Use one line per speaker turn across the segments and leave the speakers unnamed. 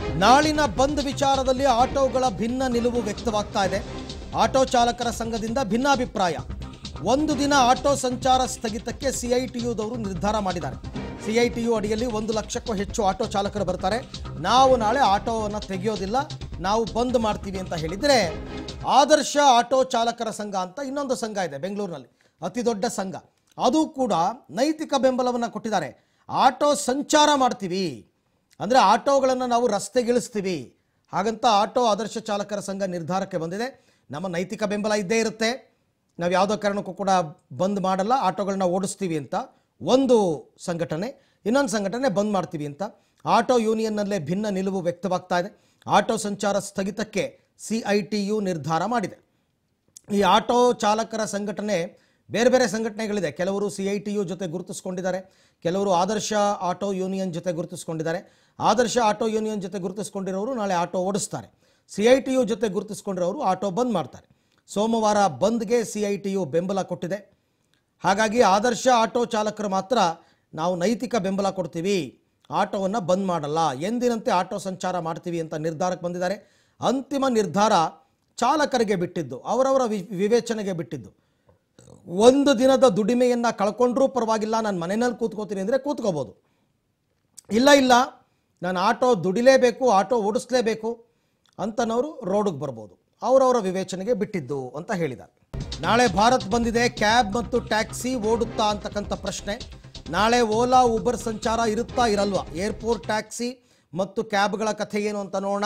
ನಾಳಿನ ಬಂದ್ ವಿಚಾರದಲ್ಲಿ ಆಟೋಗಳ ಭಿನ್ನ ನಿಲುವು ವ್ಯಕ್ತವಾಗ್ತಾ ಇದೆ ಆಟೋ ಚಾಲಕರ ಸಂಘದಿಂದ ಭಿನ್ನಾಭಿಪ್ರಾಯ ಒಂದು ದಿನ ಆಟೋ ಸಂಚಾರ ಸ್ಥಗಿತಕ್ಕೆ ಸಿಐಟಿಯುದವರು ನಿರ್ಧಾರ ಮಾಡಿದ್ದಾರೆ ಸಿಐಟಿಯು ಅಡಿಯಲ್ಲಿ ಒಂದು ಲಕ್ಷಕ್ಕೂ ಹೆಚ್ಚು ಆಟೋ ಚಾಲಕರು ಬರ್ತಾರೆ ನಾವು ನಾಳೆ ಆಟೋವನ್ನು ತೆಗೆಯೋದಿಲ್ಲ ನಾವು ಬಂದ್ ಮಾಡ್ತೀವಿ ಅಂತ ಹೇಳಿದರೆ ಆದರ್ಶ ಆಟೋ ಚಾಲಕರ ಸಂಘ ಅಂತ ಇನ್ನೊಂದು ಸಂಘ ಇದೆ ಬೆಂಗಳೂರಿನಲ್ಲಿ ಅತಿ ದೊಡ್ಡ ಸಂಘ ಅದು ಕೂಡ ನೈತಿಕ ಬೆಂಬಲವನ್ನು ಕೊಟ್ಟಿದ್ದಾರೆ ಆಟೋ ಸಂಚಾರ ಮಾಡ್ತೀವಿ ಅಂದರೆ ಆಟೋಗಳನ್ನು ನಾವು ರಸ್ತೆಗಿಳಿಸ್ತೀವಿ ಹಾಗಂತ ಆಟೋ ಆದರ್ಶ ಚಾಲಕರ ಸಂಘ ನಿರ್ಧಾರಕ್ಕೆ ಬಂದಿದೆ ನಮ್ಮ ನೈತಿಕ ಬೆಂಬಲ ಇದ್ದೇ ಇರುತ್ತೆ ನಾವು ಯಾವುದೋ ಕಾರಣಕ್ಕೂ ಕೂಡ ಬಂದ್ ಮಾಡಲ್ಲ ಆಟೋಗಳನ್ನ ಓಡಿಸ್ತೀವಿ ಅಂತ ಒಂದು ಸಂಘಟನೆ ಇನ್ನೊಂದು ಸಂಘಟನೆ ಬಂದ್ ಮಾಡ್ತೀವಿ ಅಂತ ಆಟೋ ಯೂನಿಯನ್ನಲ್ಲೇ ಭಿನ್ನ ನಿಲುವು ವ್ಯಕ್ತವಾಗ್ತಾ ಇದೆ ಆಟೋ ಸಂಚಾರ ಸ್ಥಗಿತಕ್ಕೆ ಸಿ ಐ ಟಿ ಯು ನಿರ್ಧಾರ ಮಾಡಿದೆ ಈ ಆಟೋ ಚಾಲಕರ ಸಂಘಟನೆ ಬೇರೆ ಬೇರೆ ಸಂಘಟನೆಗಳಿದೆ ಕೆಲವರು ಸಿ ಐ ಟಿ ಯು ಜೊತೆ ಗುರುತಿಸ್ಕೊಂಡಿದ್ದಾರೆ ಕೆಲವರು ಆದರ್ಶ ಆಟೋ ಯೂನಿಯನ್ ಜೊತೆ ಗುರುತಿಸ್ಕೊಂಡಿದ್ದಾರೆ ಆದರ್ಶ ಆಟೋ ಯೂನಿಯನ್ ಜೊತೆ ಗುರುತಿಸ್ಕೊಂಡಿರೋರು ನಾಳೆ ಆಟೋ ಓಡಿಸ್ತಾರೆ ಸಿ ಐ ಟಿ ಯು ಜೊತೆ ಗುರುತಿಸ್ಕೊಂಡಿರೋರು ಆಟೋ ಬಂದ್ ಮಾಡ್ತಾರೆ ಸೋಮವಾರ ಬಂದ್ಗೆ ಸಿ ಐ ಟಿ ಯು ಬೆಂಬಲ ಕೊಟ್ಟಿದೆ ಹಾಗಾಗಿ ಆದರ್ಶ ಆಟೋ ಚಾಲಕರು ಮಾತ್ರ ನಾವು ನೈತಿಕ ಬೆಂಬಲ ಕೊಡ್ತೀವಿ ಆಟೋವನ್ನು ಬಂದ್ ಮಾಡಲ್ಲ ಎಂದಿನಂತೆ ಆಟೋ ಸಂಚಾರ ಮಾಡ್ತೀವಿ ಅಂತ ನಿರ್ಧಾರಕ್ಕೆ ಬಂದಿದ್ದಾರೆ ಅಂತಿಮ ನಿರ್ಧಾರ ಚಾಲಕರಿಗೆ ಬಿಟ್ಟಿದ್ದು ಅವರವರ ವಿ ವಿವೇಚನೆಗೆ ಬಿಟ್ಟಿದ್ದು ಒಂದು ದಿನದ ದುಡಿಮೆಯನ್ನು ಕಳ್ಕೊಂಡ್ರೂ ಪರವಾಗಿಲ್ಲ ನಾನು ಮನೆಯಲ್ಲಿ ಕೂತ್ಕೋತೀನಿ ಅಂದರೆ ಕೂತ್ಕೋಬೋದು ಇಲ್ಲ ಇಲ್ಲ ನಾನು ಆಟೋ ದುಡಿಲೇಬೇಕು ಆಟೋ ಓಡಿಸ್ಲೇಬೇಕು ಅಂತನವರು ರೋಡಿಗೆ ಬರ್ಬೋದು ಅವರವರ ವಿವೇಚನೆಗೆ ಬಿಟ್ಟಿದ್ದು ಅಂತ ಹೇಳಿದ್ದಾರೆ ನಾಳೆ ಭಾರತ್ ಬಂದಿದೆ ಕ್ಯಾಬ್ ಮತ್ತು ಟ್ಯಾಕ್ಸಿ ಓಡುತ್ತಾ ಅಂತಕ್ಕಂಥ ಪ್ರಶ್ನೆ ನಾಳೆ ಓಲಾ ಊಬರ್ ಸಂಚಾರ ಇರುತ್ತಾ ಇರಲ್ವಾ ಏರ್ಪೋರ್ಟ್ ಟ್ಯಾಕ್ಸಿ ಮತ್ತು ಕ್ಯಾಬ್ಗಳ ಕಥೆ ಏನು ಅಂತ ನೋಡೋಣ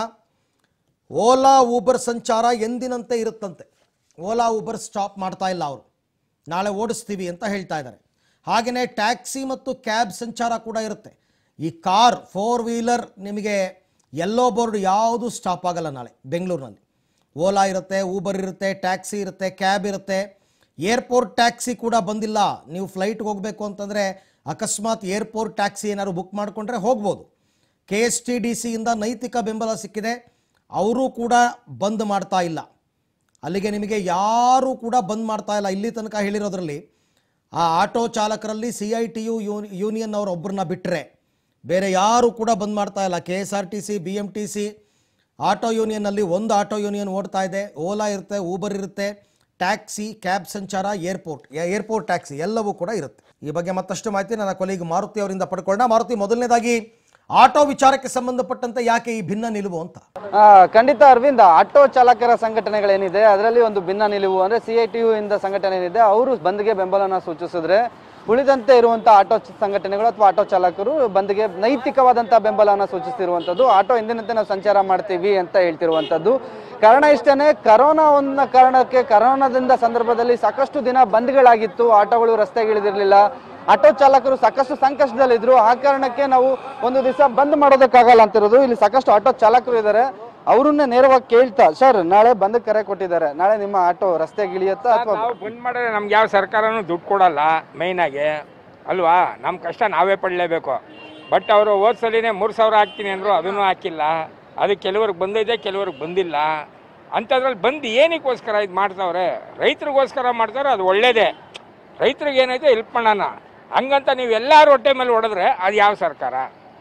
ಓಲಾ ಊಬರ್ ಸಂಚಾರ ಎಂದಿನಂತೆ ಇರುತ್ತಂತೆ ಓಲಾ ಊಬರ್ ಸ್ಟಾಪ್ ಮಾಡ್ತಾ ಇಲ್ಲ ಅವರು ನಾಳೆ ಓಡಿಸ್ತೀವಿ ಅಂತ ಹೇಳ್ತಾ ಇದ್ದಾರೆ ಹಾಗೆಯೇ ಟ್ಯಾಕ್ಸಿ ಮತ್ತು ಕ್ಯಾಬ್ ಸಂಚಾರ ಕೂಡ ಇರುತ್ತೆ ಈ ಕಾರ್ ಫೋರ್ ವೀಲರ್ ನಿಮಗೆ ಎಲ್ಲೋ ಬೋರ್ಡ್ ಯಾವುದು ಸ್ಟಾಪ್ ಆಗಲ್ಲ ನಾಳೆ ಬೆಂಗಳೂರಿನಲ್ಲಿ ಓಲಾ ಇರುತ್ತೆ ಊಬರ್ ಇರುತ್ತೆ ಟ್ಯಾಕ್ಸಿ ಇರುತ್ತೆ ಕ್ಯಾಬ್ ಇರುತ್ತೆ ಏರ್ಪೋರ್ಟ್ ಟ್ಯಾಕ್ಸಿ ಕೂಡ ಬಂದಿಲ್ಲ ನೀವು ಫ್ಲೈಟ್ಗೆ ಹೋಗಬೇಕು ಅಂತಂದರೆ ಅಕಸ್ಮಾತ್ ಏರ್ಪೋರ್ಟ್ ಟ್ಯಾಕ್ಸಿ ಏನಾದ್ರು ಬುಕ್ ಮಾಡಿಕೊಂಡ್ರೆ ಹೋಗ್ಬೋದು ಕೆ ಎಸ್ ಟಿ ಡಿ ಸಿಯಿಂದ ನೈತಿಕ ಬೆಂಬಲ ಸಿಕ್ಕಿದೆ ಅವರೂ ಕೂಡ ಬಂದ್ ಮಾಡ್ತಾ ಇಲ್ಲ ಅಲ್ಲಿಗೆ ನಿಮಗೆ ಯಾರೂ ಕೂಡ ಬಂದ್ ಮಾಡ್ತಾ ಇಲ್ಲ ಇಲ್ಲಿ ತನಕ ಹೇಳಿರೋದ್ರಲ್ಲಿ ಆ ಆಟೋ ಚಾಲಕರಲ್ಲಿ C I T U union ಅವರು ಒಬ್ಬರನ್ನ ಬಿಟ್ಟರೆ ಬೇರೆ ಯಾರೂ ಕೂಡ ಬಂದ್ ಮಾಡ್ತಾ ಇಲ್ಲ K S R T C B M T C auto ಯೂನಿಯನ್ನಲ್ಲಿ ಒಂದು ಆಟೋ ಯೂನಿಯನ್ ಓಡ್ತಾ ಇದೆ ಓಲಾ ಇರುತ್ತೆ ಊಬರ್ ಇರುತ್ತೆ ಟ್ಯಾಕ್ಸಿ ಕ್ಯಾಬ್ ಸಂಚಾರ ಏರ್ಪೋರ್ಟ್ ಏರ್ಪೋರ್ಟ್ ಟ್ಯಾಕ್ಸಿ ಎಲ್ಲವೂ ಕೂಡ ಇರುತ್ತೆ ಈ ಬಗ್ಗೆ ಮತ್ತಷ್ಟು ಮಾಹಿತಿ ನನ್ನ ಕೊಲೀಗ್ ಮಾರುತಿ ಅವರಿಂದ ಪಡ್ಕೊಳ್ಳೋಣ ಮಾರುತಿ ಮೊದಲನೇದಾಗಿ ಆಟೋ ವಿಚಾರಕ್ಕೆ ಸಂಬಂಧಪಟ್ಟಂತೆ ಯಾಕೆ ಈ ಭಿನ್ನ ನಿಲುವು ಅಂತ
ಆ, ಖಂಡಿತ ಅರವಿಂದ್ ಆಟೋ ಚಾಲಕರ ಸಂಘಟನೆಗಳೇನಿದೆ ಅದರಲ್ಲಿ ಒಂದು ಭಿನ್ನ ನಿಲುವು ಅಂದ್ರೆ ಸಿ ಐ ಟಿ ಯು ಇಂದ ಸಂಘಟನೆ ಏನಿದೆ ಅವರು ಬಂದ್ಗೆ ಬೆಂಬಲನ ಸೂಚಿಸಿದ್ರೆ ಉಳಿದಂತೆ ಇರುವಂತ ಆಟೋ ಚ- ಸಂಘಟನೆಗಳು ಅಥವಾ ಆಟೋ ಚಾಲಕರು ಬಂದ್ಗೆ ನೈತಿಕವಾದಂತಹ ಬೆಂಬಲನ ಸೂಚಿಸ್ತಿರುವಂತದ್ದು ಆಟೋ ಎಂದಿನಂತೆ ನಾವು ಸಂಚಾರ ಮಾಡ್ತೀವಿ ಅಂತ ಹೇಳ್ತಿರುವಂತದ್ದು ಕಾರಣ ಇಷ್ಟೇನೆ ಕರೋನಾ ಒಂದ ಕಾರಣಕ್ಕೆ ಕರೋನಾದಿಂದ ಸಂದರ್ಭದಲ್ಲಿ ಸಾಕಷ್ಟು ದಿನ ಬಂದ್ಗಳಾಗಿತ್ತು ಆಟೋಗಳು ರಸ್ತೆಗಿಳಿದಿರ್ಲಿಲ್ಲ ಆಟೋ ಚಾಲಕರು ಸಾಕಷ್ಟು ಸಂಕಷ್ಟದಲ್ಲಿದ್ರು ಆ ಕಾರಣಕ್ಕೆ ನಾವು ಒಂದು ದಿವಸ ಬಂದ್ ಮಾಡೋದಕ್ಕಾಗಲ್ಲ ಅಂತಿರೋದು ಇಲ್ಲಿ ಸಾಕಷ್ಟು ಆಟೋ ಚಾಲಕರು ಇದ್ದಾರೆ ಅವ್ರನ್ನೇ ನೇರವಾಗಿ ಕೇಳ್ತಾ ಸರ್ ನಾಳೆ ಬಂದ್ ಕರೆ ಕೊಟ್ಟಿದ್ದಾರೆ ನಾಳೆ ನಿಮ್ಮ ಆಟೋ ರಸ್ತೆಗೆ ಇಳಿಯುತ್ತಾ ಅಥವಾ
ನಾವು ಬಂದ್ ಮಾಡಿದ್ರೆ ನಮ್ಗೆ ಯಾವ ಸರ್ಕಾರನೂ ದುಡ್ಡು ಕೊಡಲ್ಲ ಮೇಯ್ನಾಗಿ ಅಲ್ವಾ ನಮ್ಮ ಕಷ್ಟ ನಾವೇ ಪಡಲೇಬೇಕು ಬಟ್ ಅವರು ಹೋದ ಸಲಿನೇ ಮೂರು ಸಾವಿರ ಹಾಕ್ತೀನಿ ಅಂದರು ಅದನ್ನು ಹಾಕಿಲ್ಲ ಅದು ಕೆಲವ್ರಿಗೆ ಬಂದಿದೆ ಕೆಲವ್ರಿಗೆ ಬಂದಿಲ್ಲ ಅಂಥದ್ರಲ್ಲಿ ಬಂದು ಏನಕ್ಕೋಸ್ಕರ ಇದು ಮಾಡ್ತಾವ್ರೆ ರೈತರಿಗೋಸ್ಕರ ಮಾಡ್ತಾರೆ ಅದು ಒಳ್ಳೇದೇ ರೈತರಿಗೆ ಏನೈತೆ ಹೆಲ್ಪ್ ಮಾಡೋಣ ಹಂಗಂತ ನೀವು ಎಲ್ಲರೂ ಹೊಟ್ಟೆ ಮೇಲೆ ಹೊಡೆದ್ರೆ ಅದು ಯಾವ ಸರ್ಕಾರ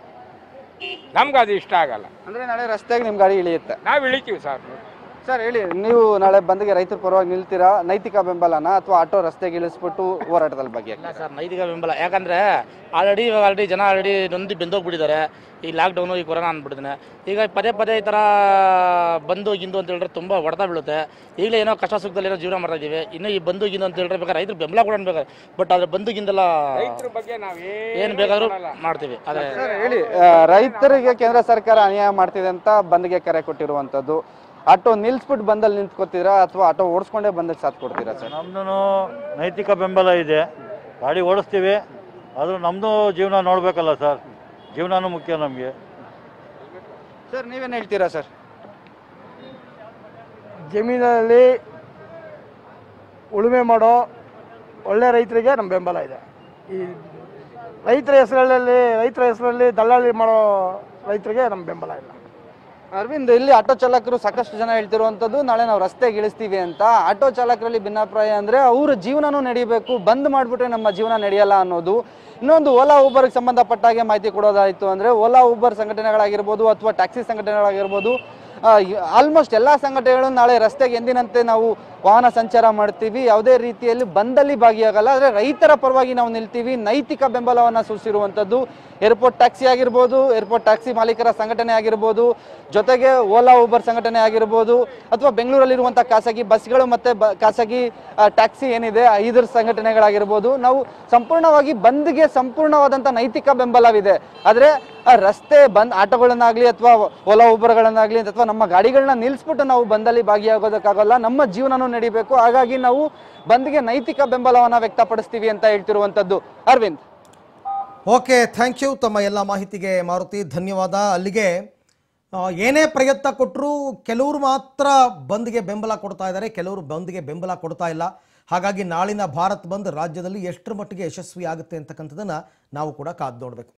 ನಮ್ಗೆ ಅದು ಇಷ್ಟ ಆಗಲ್ಲ
ಅಂದ್ರೆ ನಾಳೆ ರಸ್ತೆಗೆ ನಿಮ್ ಗಾಡಿ ಇಳಿಯುತ್ತೆ
ನಾವು ಇಳಿತೀವಿ ಸರ್
ಸರ್ ಹೇಳಿ ನೀವು ನಾಳೆ ಬಂದ್ಗೆ ರೈತರ ಪರವಾಗಿ ನಿಲ್ತೀರಾ ನೈತಿಕ ಬೆಂಬಲನ ಅಥವಾ ಆಟೋ ರಸ್ತೆಗೆ ಇಳಿಸ್ಬಿಟ್ಟು ಹೋರಾಟದ ಬಗ್ಗೆ
ಇಲ್ಲ ಸರ್ ನೈತಿಕ ಬೆಂಬಲ ಯಾಕಂದ್ರೆ ಆಲ್ರೆಡಿ ಇವಾಗ ಆಲ್ರೆಡಿ ಜನ ಆಲ್ರೆಡಿ ನೊಂದು ಬೆಂದೋಗ್ಬಿಟ್ಟಿದ್ದಾರೆ ಈ ಲಾಕ್ಡೌನು ಈ ಕೊರೋನಾ ಅಂದ್ಬಿಟ್ಟಿದ್ದಾನೆ ಈಗ ಪದೇ ಪದೇ ಈ ಥರ ಬಂದು ಗಿಂದು ಅಂತ ಹೇಳಿದ್ರೆ ತುಂಬ ಹೊಡೆತ ಬೀಳುತ್ತೆ ಈಗಲೇ ಏನೋ ಕಷ್ಟ ಸುಖದಲ್ಲಿ ಏನೋ ಜೀವನ ಮಾಡ್ತಾ ಇದೀವಿ ಇನ್ನು ಈ ಬಂದು ಗಿಂದು ಅಂತ ಹೇಳಿದ್ರೆ ಬೇಕಾದ್ರೆ ರೈತರು ಬೆಂಬಲ ಕೂಡ ಬೇಕಾದ್ರೆ ಬಟ್ ಅದ್ರ ಬಂದು ಗಿಂದೆಲ್ಲ
ರೈತರ ಬಗ್ಗೆ ನಾವು
ಏನು ಬೇಕಾದರೂ ಮಾಡ್ತೀವಿ ಆದರೆ
ಸರ್ ಹೇಳಿ ಆ, ರೈತರಿಗೆ ಕೇಂದ್ರ ಸರ್ಕಾರ ಅನ್ಯಾಯ ಮಾಡ್ತಿದೆ ಅಂತ ಬಂದ್ಗೆ ಕರೆ ಕೊಟ್ಟಿರುವಂತದ್ದು ಆಟೋ ನಿಲ್ಸ್ಬಿಟ್ಟು ಬಂದಲ್ಲಿ ನಿಂತ್ಕೋತೀರಾ ಅಥವಾ ಆಟೋ ಓಡಿಸ್ಕೊಂಡೇ ಬಂದಲ್ಲಿ ಸಾಥ್ ಕೊಡ್ತೀರಾ ಸರ್
ನಮ್ಮದು ನೈತಿಕ ಬೆಂಬಲ ಇದೆ ಗಾಡಿ ಓಡಿಸ್ತೀವಿ ಆದರೂ ನಮ್ಮದು ಜೀವನ ನೋಡಬೇಕಲ್ಲ ಸರ್ ಜೀವನನೂ ಮುಖ್ಯ ನಮಗೆ
ಸರ್ ನೀವೇನು ಹೇಳ್ತೀರಾ ಸರ್
ಜಮೀನಲ್ಲಿ ಉಳುಮೆ ಮಾಡೋ ಒಳ್ಳೆ ರೈತರಿಗೆ ನಮ್ಮ ಬೆಂಬಲ ಇದೆ ಈ ರೈತರ ಹೆಸರಲ್ಲಿ ರೈತರ ಹೆಸರಲ್ಲಿ ದಲ್ಲಾಳಿ ಮಾಡೋ ರೈತರಿಗೆ ನಮ್ಮ ಬೆಂಬಲ ಇಲ್ಲ
ಅರವಿಂದ್ ಇಲ್ಲಿ ಆಟೋ ಚಾಲಕರು ಸಾಕಷ್ಟು ಜನ ಹೇಳ್ತಿರುವಂತದ್ದು ನಾಳೆ ನಾವು ರಸ್ತೆಗೆ ಇಳಿಸ್ತೀವಿ ಅಂತ ಆಟೋ ಚಾಲಕರಲ್ಲಿ ಭಿನ್ನಾಭಿಪ್ರಾಯ ಅಂದ್ರೆ ಅವ್ರ ಜೀವನನೂ ನಡಿಬೇಕು ಬಂದ್ ಮಾಡ್ಬಿಟ್ರೆ ನಮ್ಮ ಜೀವನ ನಡೆಯಲ್ಲ ಅನ್ನೋದು ಇನ್ನೊಂದು ಓಲಾ ಊಬರ್ಗೆ ಸಂಬಂಧಪಟ್ಟ ಹಾಗೆ ಮಾಹಿತಿ ಕೊಡೋದಾಯ್ತು ಅಂದ್ರೆ ಓಲಾ ಊಬರ್ ಸಂಘಟನೆಗಳಾಗಿರ್ಬೋದು ಅಥವಾ ಟ್ಯಾಕ್ಸಿ ಸಂಘಟನೆಗಳಾಗಿರ್ಬೋದು ಆಲ್ಮೋಸ್ಟ್ ಎಲ್ಲ ಸಂಘಟನೆಗಳು ನಾಳೆ ರಸ್ತೆಗೆ ಎಂದಿನಂತೆ ನಾವು ವಾಹನ ಸಂಚಾರ ಮಾಡ್ತೀವಿ ಯಾವುದೇ ರೀತಿಯಲ್ಲಿ ಬಂದಲ್ಲಿ ಭಾಗಿಯಾಗಲ್ಲ ಆದರೆ ರೈತರ ಪರವಾಗಿ ನಾವು ನಿಲ್ತೀವಿ ನೈತಿಕ ಬೆಂಬಲವನ್ನು ಸೂಚಿಸಿರುವಂಥದ್ದು ಏರ್ಪೋರ್ಟ್ ಟ್ಯಾಕ್ಸಿ ಆಗಿರ್ಬೋದು ಏರ್ಪೋರ್ಟ್ ಟ್ಯಾಕ್ಸಿ ಮಾಲೀಕರ ಸಂಘಟನೆ ಆಗಿರ್ಬೋದು ಜೊತೆಗೆ ಓಲಾ ಊಬರ್ ಸಂಘಟನೆ ಆಗಿರ್ಬೋದು ಅಥವಾ ಬೆಂಗಳೂರಲ್ಲಿರುವಂಥ ಖಾಸಗಿ ಬಸ್ಗಳು ಮತ್ತು ಬ ಖಾಸಗಿ ಆ, ಟ್ಯಾಕ್ಸಿ ಏನಿದೆ ಐದರ ಸಂಘಟನೆಗಳಾಗಿರ್ಬೋದು ನಾವು ಸಂಪೂರ್ಣವಾಗಿ ಬಂದ್ಗೆ ಸಂಪೂರ್ಣವಾದಂಥ ನೈತಿಕ ಬೆಂಬಲವಿದೆ ಆದರೆ ಆ ರಸ್ತೆ ಬಂದ್ ಆಟೋಗಳನ್ನಾಗಲಿ ಅಥವಾ ಓಲಾ ಊಬರ್ಗಳನ್ನಾಗಲಿ ಅಥವಾ ನಮ್ಮ ಗಾಡಿಗಳನ್ನ ನಿಲ್ಲಿಸ್ಬಿಟ್ಟು ನಾವು ಬಂದಲ್ಲಿ ಭಾಗಿಯಾಗೋದಕ್ಕಾಗಲ್ಲ ನಮ್ಮ ಜೀವನನೂ ನಡಿಬೇಕು ಹಾಗಾಗಿ ನಾವು ಬಂದ್ಗೆ ನೈತಿಕ ಬೆಂಬಲವನ್ನು ವ್ಯಕ್ತಪಡಿಸ್ತೀವಿ ಅಂತ ಹೇಳ್ತಿರುವಂಥದ್ದು ಅರವಿಂದ್
ಓಕೆ ಥ್ಯಾಂಕ್ ಯು ತಮ್ಮ ಎಲ್ಲ ಮಾಹಿತಿಗೆ ಮಾರುತಿ ಧನ್ಯವಾದ ಅಲ್ಲಿಗೆ ಆ, ಏನೇ ಪ್ರಯತ್ನ ಕೊಟ್ಟರೂ ಕೆಲವರು ಮಾತ್ರ ಬಂದ್ಗೆ ಬೆಂಬಲ ಕೊಡ್ತಾ ಇದ್ದಾರೆ ಕೆಲವರು ಬಂದ್ಗೆ ಬೆಂಬಲ ಕೊಡ್ತಾ ಇಲ್ಲ ಹಾಗಾಗಿ ನಾಳಿನ ಭಾರತ್ ಬಂದ್ ರಾಜ್ಯದಲ್ಲಿ ಎಷ್ಟರ ಮಟ್ಟಿಗೆ ಯಶಸ್ವಿ ಆಗುತ್ತೆ ಅಂತಕ್ಕಂಥದ್ದನ್ನು ನಾವು ಕೂಡ ಕಾದು ನೋಡಬೇಕು